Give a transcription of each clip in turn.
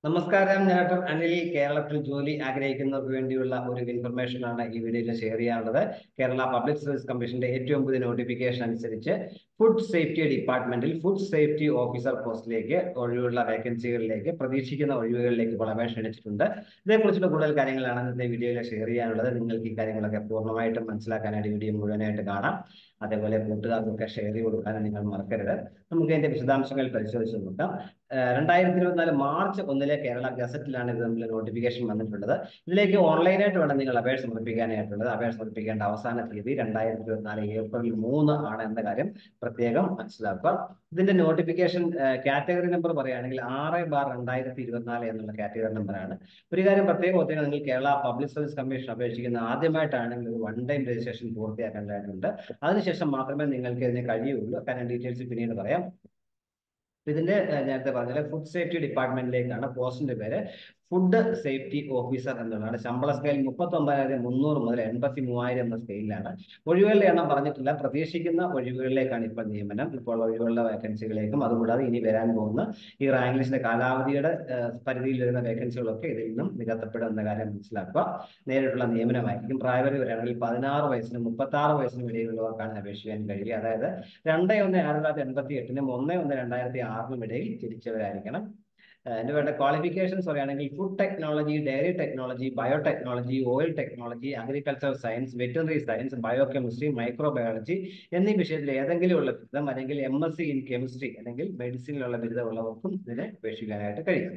നമസ്കാരം ഞാൻ ഡോക്ടർ അനിൽ കേരളത്തിൽ ജോലി ആഗ്രഹിക്കുന്നവർക്ക് വേണ്ടിയുള്ള ഒരു ഇൻഫർമേഷൻ ആണ് ഈ വീഡിയോയിൽ ഷെയർ ചെയ്യാനുള്ളത് കേരള പബ്ലിക് സർവീസ് കമ്മീഷന്റെ ഏറ്റവും പുതിയ നോട്ടിഫിക്കേഷൻ അനുസരിച്ച് ഫുഡ് സേഫ്റ്റി ഡിപ്പാർട്ട്മെന്റിൽ ഫുഡ് സേഫ്റ്റി ഓഫീസർ പോസ്റ്റിലേക്ക് ഒഴിവുള്ള വേക്കൻസികളിലേക്ക് പ്രതീക്ഷിക്കുന്ന ഒഴിവുകളിലേക്ക് അപേക്ഷ ക്ഷണിച്ചിട്ടുണ്ട് ഇതേക്കുറിച്ചുള്ള കൂടുതൽ കാര്യങ്ങളാണ് ഇന്നത്തെ വീഡിയോയിൽ ഷെയർ ചെയ്യാനുള്ളത് നിങ്ങൾക്ക് ഈ കാര്യങ്ങളൊക്കെ പൂർണ്ണമായിട്ടും മനസ്സിലാക്കാനായിട്ട് വീഡിയോ മുഴുവനായിട്ട് കാണാം അതേപോലെ കൂട്ടുകാർക്കൊക്കെ ഷെയർ ചെയ്ത് കൊടുക്കാനും നിങ്ങൾ മറക്കരുത് നമുക്ക് അതിന്റെ വിശദാംശങ്ങൾ പരിശോധിച്ച് നോക്കാം രണ്ടായിരത്തി ഇരുപത്തിനാല് മാർച്ച് ഒന്നിലെ കേരള ഗസറ്റിലാണ് ഇത് നമ്മൾ നോട്ടിഫിക്കേഷൻ വന്നിട്ടുള്ളത് ഇതിലേക്ക് ഓൺലൈനായിട്ട് വേണം നിങ്ങൾ അപേക്ഷ സമർപ്പിക്കാനായിട്ടുള്ളത് അപേക്ഷ സമർപ്പിക്കേണ്ട അവസാന തീയതി രണ്ടായിരത്തി ഇരുപത്തിനാല് ഏപ്രിൽ മൂന്ന് ആണ് എന്ന കാര്യം പ്രത്യേകം മനസ്സിലാക്കുക ഇതിന്റെ നോട്ടിഫിക്കേഷൻ കാറ്റഗറി നമ്പർ പറയുകയാണെങ്കിൽ ആറ് ബാർ രണ്ടായിരത്തി ഇരുപത്തിനാല് എന്നുള്ള കാറ്റഗറി നമ്പറാണ് ഒരു കാര്യം പ്രത്യേകം ഓർത്തിയാൽ നിങ്ങൾ കേരള പബ്ലിക് സർവീസ് കമ്മീഷൻ അപേക്ഷിക്കുന്ന ആദ്യമായിട്ടാണെങ്കിൽ ഒരു വൺ ടൈം രജിസ്ട്രേഷൻ പൂർത്തിയാക്കേണ്ടതായിട്ടുണ്ട് അതിനുശേഷം മാത്രമേ നിങ്ങൾക്ക് ഇതിന് കഴിയുള്ളൂ കാരണം ഡീറ്റെയിൽസ് പിന്നീട് പറയാം ഇതിന്റെ നേരത്തെ പറഞ്ഞ ഫുഡ് സേഫ്റ്റി ഡിപ്പാർട്ട്മെന്റിലേക്കാണ് പോസ്റ്റിന്റെ പേര് ഫുഡ് സേഫ്റ്റി ഓഫീസർ എന്നുള്ളതാണ് ശമ്പള സ്കെയിൽ മുപ്പത്തി ഒമ്പതിനായിരം മുന്നൂറ് മുതൽ എൺപത്തി മൂവായിരം എന്ന സ്കെയിലാണ് ഒഴിവുകളുടെ എണ്ണം പറഞ്ഞിട്ടില്ല പ്രതീക്ഷിക്കുന്ന ഒഴിവുകളിലേക്കാണ് ഇപ്പോൾ നിയമനം ഇപ്പോൾ ഒഴിവുള്ള വേക്കൻസികളിലേക്കും അതുകൂടാതെ ഇനി വരാൻ പോകുന്ന ഈ റാങ്ക് ലിസ്റ്റിന്റെ കാലാവധിയുടെ പരിധിയിൽ വരുന്ന വേക്കൻസികളൊക്കെ ഇതിൽ നിന്നും നികത്തപ്പെടും എന്ന കാര്യം മനസ്സിലാക്കുക നേരിട്ടുള്ള നിയമനമായിരിക്കും പ്രായപരിധി വരികയാണെങ്കിൽ പതിനാറ് വയസ്സിനും മുപ്പത്തി ആറ് വയസ്സിനും ഇടയിലുള്ളവർക്കാണ് അപേക്ഷിക്കാൻ കഴിയുക അതായത് രണ്ട് ഒന്ന് ആയിരത്തി തൊള്ളായിരത്തി എൺപത്തി എട്ടിനും ഒന്ന് ഒന്ന് രണ്ടായിരത്തി ആറിനും ഇടയിൽ ജനിച്ചവരായിരിക്കണം അതിന് വേണ്ട ക്വാളിഫിക്കേഷൻസ് പറയുകയാണെങ്കിൽ food technology dairy technology biotechnology oil technology agriculture science veterinary science biochemistry microbiology എന്നീ വിഷയത്തിൽ ഏതെങ്കിലും ഉള്ള ബിരുദം അല്ലെങ്കിൽ M S C in chemistry അല്ലെങ്കിൽ മെഡിസിനിലുള്ള ബിരുദമുള്ളവർക്കും ഇതിനെ അപേക്ഷിക്കാനായിട്ട് കഴിയും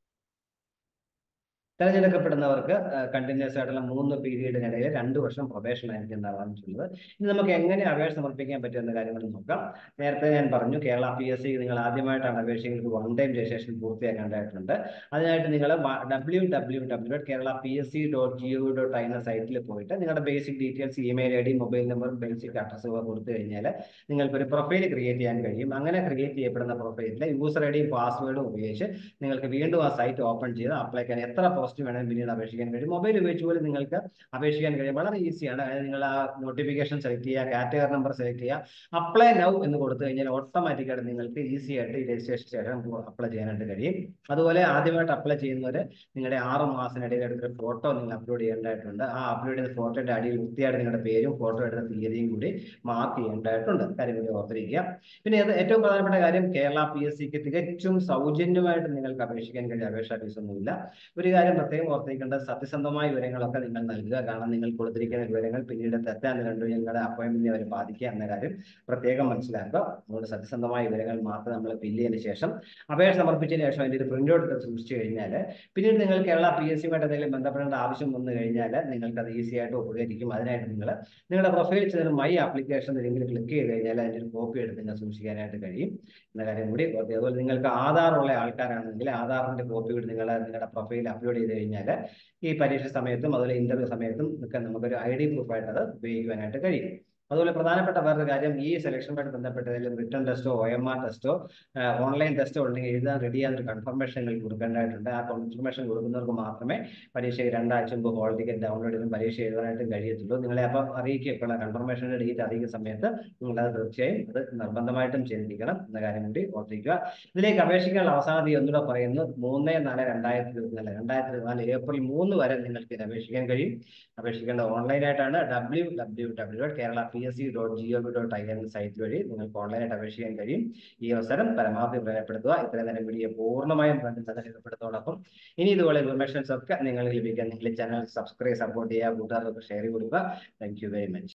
തെരഞ്ഞെടുക്കപ്പെടുന്നവർക്ക് കണ്ടിന്യൂസ് ആയിട്ടുള്ള മൂന്ന് പീരീഡിനിടയിൽ രണ്ട് വർഷം പ്രൊബേഷൻ ആയിരിക്കും പറഞ്ഞിട്ടുള്ളത് ഇനി നമുക്ക് എങ്ങനെ അപേക്ഷ സമർപ്പിക്കാൻ പറ്റുമെന്ന കാര്യങ്ങൾ നോക്കാം നേരത്തെ ഞാൻ പറഞ്ഞു കേരള പി എസ് സി നിങ്ങൾ ആദ്യമായിട്ടാണ് അപേക്ഷിക്കുന്നത് വൺ ടൈം രജിസ്ട്രേഷൻ പൂർത്തിയാക്കേണ്ടതായിട്ടുണ്ട് അതിനായിട്ട് നിങ്ങൾ W W W dot Kerala P S C dot G O dot I എന്ന സൈറ്റിൽ പോയിട്ട് നിങ്ങളുടെ basic details email I D mobile നമ്പറും ബേസിക് അഡ്രസ്സും കൊടുത്തു കഴിഞ്ഞാൽ നിങ്ങൾക്ക് ഒരു പ്രൊഫൈൽ ക്രിയേറ്റ് ചെയ്യാൻ കഴിയും അങ്ങനെ ക്രിയേറ്റ് ചെയ്യപ്പെടുന്ന പ്രൊഫൈലിൽ യൂസർ ഐ ഡിയും പാസ്വേഡും ഉപയോഗിച്ച് നിങ്ങൾക്ക് വീണ്ടും ആ സൈറ്റ് ഓപ്പൺ ചെയ്ത് അപ്ലൈ ചെയ്യാൻ എത്ര പോസ്റ്റ് വേണമെങ്കിൽ പിന്നീട് അപേക്ഷിക്കാൻ കഴിയും മൊബൈൽ ഉപയോഗിച്ച് പോലും നിങ്ങൾക്ക് അപേക്ഷിക്കാൻ കഴിയും വളരെ ഈസിയാണ് അതായത് നിങ്ങൾ ആ നോട്ടിഫിക്കേഷൻ സെലക്ട് ചെയ്യുക കാറ്റഗറി നമ്പർ സെലക്ട് ചെയ്യുക അപ്ലൈ നൗ എന്ന് കൊടുത്തു കഴിഞ്ഞാൽ ഓട്ടോമാറ്റിക്കായിട്ട് നിങ്ങൾക്ക് ഈസി ആയിട്ട് ഈ രജിസ്ട്രേഷൻ ശേഷം അപ്ലൈ ചെയ്യാനായിട്ട് കഴിയും അതുപോലെ ആദ്യമായിട്ട് അപ്ലൈ ചെയ്യുന്നവർ നിങ്ങളുടെ ആറ് മാസത്തിനിടയിൽ എടുക്കുന്ന ഫോട്ടോ നിങ്ങൾ അപ്ലോഡ് ചെയ്യേണ്ടതായിട്ടുണ്ട് ആ അപ്ലോഡ് ചെയ്ത ഫോട്ടോയുടെ അടിയിൽ വൃത്തിയായിട്ട് നിങ്ങളുടെ പേരും ഫോട്ടോ എടുത്ത തീയതിയും കൂടി മാർക്ക് ചെയ്യേണ്ടതായിട്ടുണ്ട് കാര്യം കൂടി ഓർത്തിരിക്കുക പിന്നെ അത് ഏറ്റവും പ്രധാനപ്പെട്ട കാര്യം കേരള പി എസ് സിക്ക് തികച്ചും സൗജന്യമായിട്ട് നിങ്ങൾക്ക് അപേക്ഷിക്കാൻ കഴിയും അപേക്ഷാ ഫീസൊന്നുമില്ല ഒരു കാര്യം പ്രത്യേകം ഓർത്തിരിക്കേണ്ട സത്യസന്ധമായ വിവരങ്ങളൊക്കെ നിങ്ങൾ നൽകുക കാരണം നിങ്ങൾ കൊടുത്തിരിക്കുന്ന വിവരങ്ങൾ പിന്നീട് തെറ്റാൻ കണ്ടു നിങ്ങളുടെ അപ്പോയിന്റ്മെന്റ് അവരെ ബാധിക്കുക എന്ന കാര്യം പ്രത്യേകം മനസ്സിലാക്കുക അതുകൊണ്ട് സത്യസന്ധമായ വിവരങ്ങൾ മാത്രം നമ്മൾ ഫില്ല് ചെയ്തതിനു ശേഷം അപേക്ഷ സമർപ്പിച്ചതിന് ശേഷം അതിന്റെ ഒരു പ്രിന്റ് ഔട്ട് സൂക്ഷിച്ചു കഴിഞ്ഞാൽ പിന്നീട് നിങ്ങൾ കേരള പി എസ് സിയുമായിട്ട് എന്തെങ്കിലും ബന്ധപ്പെടേണ്ട ആവശ്യം വന്നു കഴിഞ്ഞാൽ നിങ്ങൾക്ക് അത് ഈസി ആയിട്ട് ഉപകരിക്കും അതിനായിട്ട് നിങ്ങൾ നിങ്ങളുടെ പ്രൊഫൈൽ ചെയ്ത് മൈ ആപ്ലിക്കേഷൻ ലിങ്കിൽ ക്ലിക്ക് ചെയ്ത് കഴിഞ്ഞാൽ അതിന്റെ ഒരു കോപ്പി എടുത്ത് നിങ്ങൾ സൂക്ഷിക്കാനായിട്ട് കഴിയും എന്ന കാര്യം കൂടി അതുപോലെ നിങ്ങൾക്ക് ആധാർ ഉള്ള ആൾക്കാരാണെങ്കിൽ ആധാറിന്റെ കോപ്പി കൂടി നിങ്ങൾ നിങ്ങളുടെ പ്രൊഫൈൽ അപ്ലോഡ് ചെയ്ത് കഴിഞ്ഞാൽ ഈ പരീക്ഷ സമയത്തും അതുപോലെ ഇന്റർവ്യൂ സമയത്തും ഒക്കെ നമുക്കൊരു ഐ ഡി പ്രൂഫായിട്ട് അത് ഉപയോഗിക്കുവാനായിട്ട് കഴിയും അതുപോലെ പ്രധാനപ്പെട്ട വേറൊരു കാര്യം ഈ സെലക്ഷനുമായിട്ട് ബന്ധപ്പെട്ടതിൽ റിട്ടേൺ ടെസ്റ്റോ ഒ എം ആർ ടെസ്റ്റോ ഓൺലൈൻ ടെസ്റ്റോ ഉണ്ടെങ്കിൽ എഴുതാൻ റെഡി ആകുന്ന കൺഫർമേഷൻ നിങ്ങൾ കൊടുക്കേണ്ടതായിട്ടുണ്ട് ആ കൺഫർമേഷൻ കൊടുക്കുന്നവർക്ക് മാത്രമേ പരീക്ഷയ്ക്ക് രണ്ടാഴ്ച മുമ്പ് ഹോൾ ടിക്കറ്റ് ഡൗൺലോഡ് ചെയ്തും പരീക്ഷ എഴുതാനായിട്ടും കഴിയത്തുള്ളൂ നിങ്ങളെ അപ്പോൾ അറിയിക്കുക കൺഫർമേഷൻ്റെ ഡേറ്റ് അറിയിക്കുന്ന സമയത്ത് നിങ്ങളത് തീർച്ചയായും അത് നിർബന്ധമായിട്ടും ചെയ്തിരിക്കണം എന്ന കാര്യം കൂടി ഓർത്തിരിക്കുക ഇതിലേക്ക് അപേക്ഷിക്കാനുള്ള അവസാന തീയതി ഒന്നുകൂടെ പറയുന്നത് മൂന്ന് നാല് രണ്ടായിരത്തി ഇരുപത്തിനാല് രണ്ടായിരത്തി ഇരുപത്തിനാല് ഏപ്രിൽ മൂന്ന് വരെ നിങ്ങൾക്ക് ഇത് അപേക്ഷിക്കാൻ കഴിയും അപേക്ഷിക്കേണ്ട ഓൺലൈനായിട്ടാണ് W W W dot Kerala P S C dot G O V dot I N site വഴി നിങ്ങൾക്ക് ഓൺലൈനായിട്ട് അപേക്ഷിക്കാൻ കഴിയും ഈ അവസരം പരമാവധി പ്രയോജനപ്പെടുത്തുക ഇത്രയും നേരം വീഡിയോ പൂർണ്ണമായും പ്രയോജനപ്പെടുത്തോടൊപ്പം ഇനി ഇതുപോലെ ഇൻഫർമേഷൻസ് ഒക്കെ നിങ്ങൾക്ക് ലഭിക്കാൻ നിങ്ങൾ ചാനൽ സബ്സ്ക്രൈബ് സപ്പോർട്ട് ചെയ്യുക കൂട്ടുകാർക്ക് ഷെയർ കൊടുക്കുക താങ്ക് യു വെരി മച്ച്